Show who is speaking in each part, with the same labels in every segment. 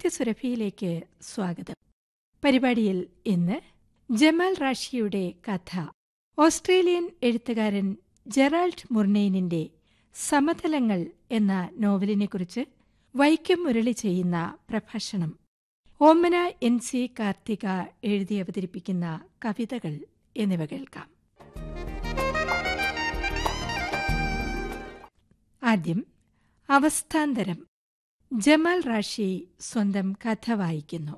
Speaker 1: ഗാനസുരഭിയിലേക്ക് സ്വാഗതം പരിപാടിയിൽ ഇന്ന് ജമാൽ റാഷിയുടെ കഥ ഓസ്ട്രേലിയൻ എഴുത്തുകാരൻ ജെറാൾഡ് മുർനെയിനിന്റെ സമതലങ്ങൾ എന്ന നോവലിനെക്കുറിച്ച് വൈക്കം മുരളി ചെയ്യുന്ന പ്രഭാഷണം ഓമന എൻ സി കാർത്തിക എഴുതി അവതരിപ്പിക്കുന്ന കവിതകൾ എന്നിവ കേൾക്കാം ആദ്യം അവസ്ഥാന്തരം ജമാൽ റാഷി സ്വന്തം കഥ വായിക്കുന്നു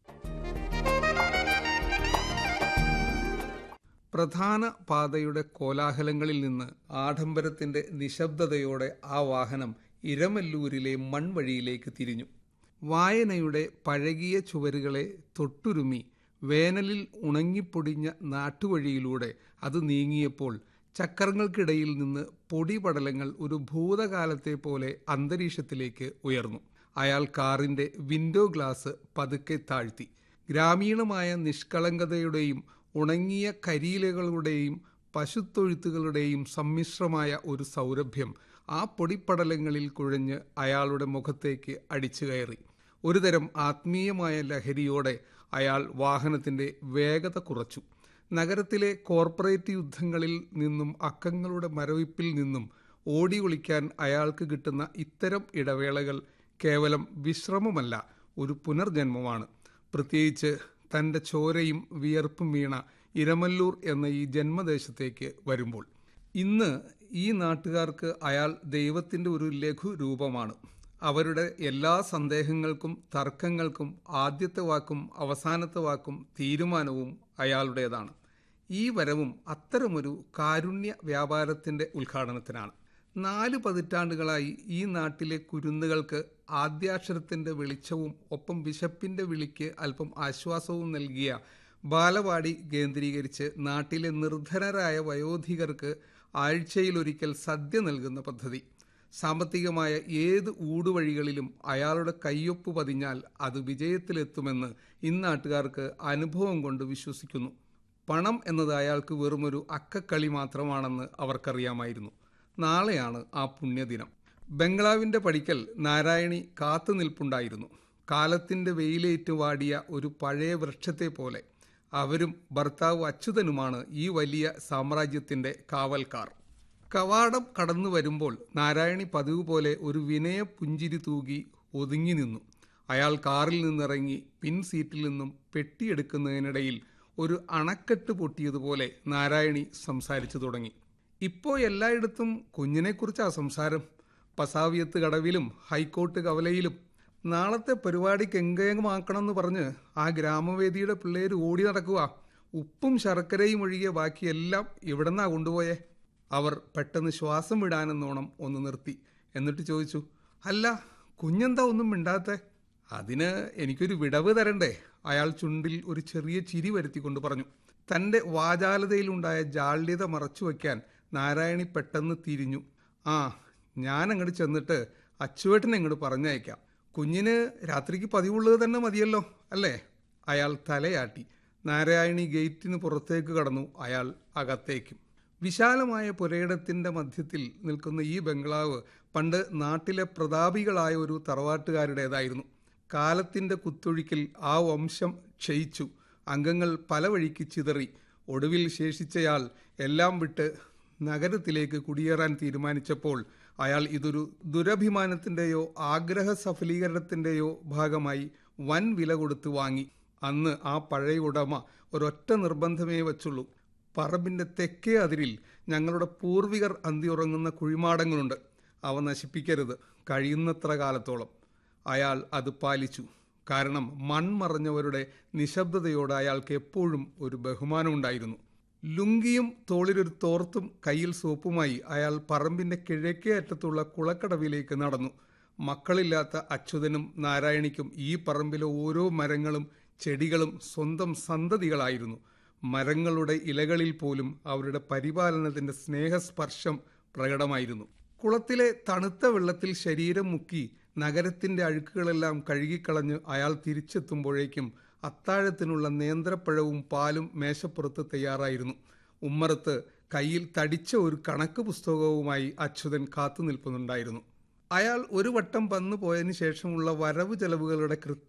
Speaker 2: പ്രധാന പാതയുടെ കോലാഹലങ്ങളിൽ നിന്ന് ആഡംബരത്തിന്റെ നിശബ്ദതയോടെ ആ വാഹനം ഇരമല്ലൂരിലെ മൺവഴിയിലേക്ക് തിരിഞ്ഞു വായനയുടെ പഴകിയ ചുവരുകളെ തൊട്ടുരുമി വേനലിൽ ഉണങ്ങിപ്പൊടിഞ്ഞ നാട്ടുവഴിയിലൂടെ അത് നീങ്ങിയപ്പോൾ ചക്രങ്ങൾക്കിടയിൽ നിന്ന് പൊടിപടലങ്ങൾ ഒരു ഭൂതകാലത്തെ പോലെ അന്തരീക്ഷത്തിലേക്ക് ഉയർന്നു അയാൾ കാറിന്റെ വിൻഡോ ഗ്ലാസ് പതുക്കെ താഴ്ത്തി ഗ്രാമീണമായ നിഷ്കളങ്കതയുടെയും ഉണങ്ങിയ കരിയിലകളുടെയും പശുത്തൊഴുത്തുകളുടെയും സമ്മിശ്രമായ ഒരു സൗരഭ്യം ആ പൊടിപ്പടലങ്ങളിൽ കുഴഞ്ഞ് അയാളുടെ മുഖത്തേക്ക് അടിച്ചു കയറി ഒരുതരം ആത്മീയമായ ലഹരിയോടെ അയാൾ വാഹനത്തിന്റെ വേഗത കുറച്ചു നഗരത്തിലെ കോർപ്പറേറ്റ് യുദ്ധങ്ങളിൽ നിന്നും അക്കങ്ങളുടെ മരവിപ്പിൽ നിന്നും ഓടി ഒളിക്കാൻ അയാൾക്ക് കിട്ടുന്ന ഇത്തരം ഇടവേളകൾ കേവലം വിശ്രമമല്ല ഒരു പുനർജന്മമാണ് പ്രത്യേകിച്ച് തൻ്റെ ചോരയും വിയർപ്പും വീണ ഇരമല്ലൂർ എന്ന ഈ ജന്മദേശത്തേക്ക് വരുമ്പോൾ ഇന്ന് ഈ നാട്ടുകാർക്ക് അയാൾ ദൈവത്തിൻ്റെ ഒരു ലഘു രൂപമാണ് അവരുടെ എല്ലാ സന്ദേഹങ്ങൾക്കും തർക്കങ്ങൾക്കും ആദ്യത്തെ വാക്കും അവസാനത്തെ വാക്കും തീരുമാനവും അയാളുടേതാണ് ഈ വരവും അത്തരമൊരു കാരുണ്യ വ്യാപാരത്തിൻ്റെ ഉദ്ഘാടനത്തിനാണ് നാല് പതിറ്റാണ്ടുകളായി ഈ നാട്ടിലെ കുരുന്നുകൾക്ക് ആദ്യാക്ഷരത്തിൻ്റെ വെളിച്ചവും ഒപ്പം വിശപ്പിൻ്റെ വിളിക്ക് അല്പം ആശ്വാസവും നൽകിയ ബാലവാടി കേന്ദ്രീകരിച്ച് നാട്ടിലെ നിർധനരായ വയോധികർക്ക് ആഴ്ചയിലൊരിക്കൽ സദ്യ നൽകുന്ന പദ്ധതി സാമ്പത്തികമായ ഏത് ഊടുവഴികളിലും അയാളുടെ കയ്യൊപ്പ് പതിഞ്ഞാൽ അത് വിജയത്തിലെത്തുമെന്ന് ഇന്നാട്ടുകാർക്ക് അനുഭവം കൊണ്ട് വിശ്വസിക്കുന്നു പണം എന്നത് അയാൾക്ക് വെറുമൊരു അക്കക്കളി മാത്രമാണെന്ന് അവർക്കറിയാമായിരുന്നു നാളെയാണ് ആ പുണ്യദിനം ബംഗ്ലാവിൻ്റെ പടിക്കൽ നാരായണി കാത്തു നിൽപ്പുണ്ടായിരുന്നു കാലത്തിൻ്റെ വെയിലേറ്റ് വാടിയ ഒരു പഴയ വൃക്ഷത്തെ പോലെ അവരും ഭർത്താവ് അച്യുതനുമാണ് ഈ വലിയ സാമ്രാജ്യത്തിൻ്റെ കാവൽക്കാർ കവാടം കടന്നു വരുമ്പോൾ നാരായണി പതിവ് പോലെ ഒരു വിനയ പുഞ്ചിരി തൂകി ഒതുങ്ങി നിന്നു അയാൾ കാറിൽ നിന്നിറങ്ങി പിൻ സീറ്റിൽ നിന്നും പെട്ടിയെടുക്കുന്നതിനിടയിൽ ഒരു അണക്കെട്ട് പൊട്ടിയതുപോലെ നാരായണി സംസാരിച്ചു തുടങ്ങി ഇപ്പോൾ എല്ലായിടത്തും കുഞ്ഞിനെക്കുറിച്ചാ സംസാരം പസാവിയത്ത് കടവിലും ഹൈക്കോർട്ട് കവലയിലും നാളത്തെ പരിപാടിക്ക് എങ്കേങ്ങമാക്കണമെന്ന് പറഞ്ഞ് ആ ഗ്രാമവേദിയുടെ പിള്ളേർ ഓടി നടക്കുക ഉപ്പും ശർക്കരയും ഒഴികെ ബാക്കിയെല്ലാം ഇവിടെന്നാ കൊണ്ടുപോയേ അവർ പെട്ടെന്ന് ശ്വാസം വിടാനെന്നോണം ഒന്ന് നിർത്തി എന്നിട്ട് ചോദിച്ചു അല്ല കുഞ്ഞെന്താ ഒന്നും മിണ്ടാത്തെ അതിന് എനിക്കൊരു വിടവ് തരണ്ടേ അയാൾ ചുണ്ടിൽ ഒരു ചെറിയ ചിരി വരുത്തിക്കൊണ്ട് പറഞ്ഞു തൻ്റെ വാചാലതയിലുണ്ടായ ജാള്യത മറച്ചു വയ്ക്കാൻ നാരായണി പെട്ടെന്ന് തിരിഞ്ഞു ആ ഞാൻ അങ്ങോട്ട് ചെന്നിട്ട് അച്ചുവേട്ടനെ ഇങ്ങോട്ട് പറഞ്ഞയക്കാം കുഞ്ഞിന് രാത്രിക്ക് പതിവുള്ളത് തന്നെ മതിയല്ലോ അല്ലേ അയാൾ തലയാട്ടി നാരായണി ഗേറ്റിന് പുറത്തേക്ക് കടന്നു അയാൾ അകത്തേക്കും വിശാലമായ പുരയിടത്തിൻ്റെ മധ്യത്തിൽ നിൽക്കുന്ന ഈ ബംഗ്ലാവ് പണ്ട് നാട്ടിലെ പ്രതാപികളായ ഒരു തറവാട്ടുകാരുടേതായിരുന്നു കാലത്തിൻ്റെ കുത്തൊഴുക്കിൽ ആ വംശം ക്ഷയിച്ചു അംഗങ്ങൾ പല വഴിക്ക് ചിതറി ഒടുവിൽ ശേഷിച്ചയാൾ എല്ലാം വിട്ട് നഗരത്തിലേക്ക് കുടിയേറാൻ തീരുമാനിച്ചപ്പോൾ അയാൾ ഇതൊരു ദുരഭിമാനത്തിൻ്റെയോ ആഗ്രഹ സഫലീകരണത്തിൻ്റെയോ ഭാഗമായി വൻ വില കൊടുത്ത് വാങ്ങി അന്ന് ആ പഴയ ഉടമ ഒരൊറ്റ നിർബന്ധമേ വച്ചുള്ളൂ പറമ്പിൻ്റെ തെക്കേ അതിരിൽ ഞങ്ങളുടെ പൂർവികർ അന്തിയുറങ്ങുന്ന കുഴിമാടങ്ങളുണ്ട് അവ നശിപ്പിക്കരുത് കഴിയുന്നത്ര കാലത്തോളം അയാൾ അത് പാലിച്ചു കാരണം മൺമറഞ്ഞവരുടെ നിശബ്ദതയോട് അയാൾക്ക് എപ്പോഴും ഒരു ബഹുമാനമുണ്ടായിരുന്നു ലുങ്കിയും തോളിലൊരു തോർത്തും കയ്യിൽ സോപ്പുമായി അയാൾ പറമ്പിൻ്റെ കിഴക്കേ അറ്റത്തുള്ള കുളക്കടവിലേക്ക് നടന്നു മക്കളില്ലാത്ത അച്യുതനും നാരായണിക്കും ഈ പറമ്പിലെ ഓരോ മരങ്ങളും ചെടികളും സ്വന്തം സന്തതികളായിരുന്നു മരങ്ങളുടെ ഇലകളിൽ പോലും അവരുടെ പരിപാലനത്തിന്റെ സ്നേഹസ്പർശം പ്രകടമായിരുന്നു കുളത്തിലെ തണുത്ത വെള്ളത്തിൽ ശരീരം മുക്കി നഗരത്തിന്റെ അഴുക്കുകളെല്ലാം കഴുകിക്കളഞ്ഞ് അയാൾ തിരിച്ചെത്തുമ്പോഴേക്കും അത്താഴത്തിനുള്ള നേന്ത്രപ്പഴവും പാലും മേശപ്പുറത്ത് തയ്യാറായിരുന്നു ഉമ്മറത്ത് കയ്യിൽ തടിച്ച ഒരു കണക്ക് പുസ്തകവുമായി അച്യുതൻ കാത്തു നിൽക്കുന്നുണ്ടായിരുന്നു അയാൾ ഒരു വട്ടം വന്നു പോയതിനു ശേഷമുള്ള വരവ് ചെലവുകളുടെ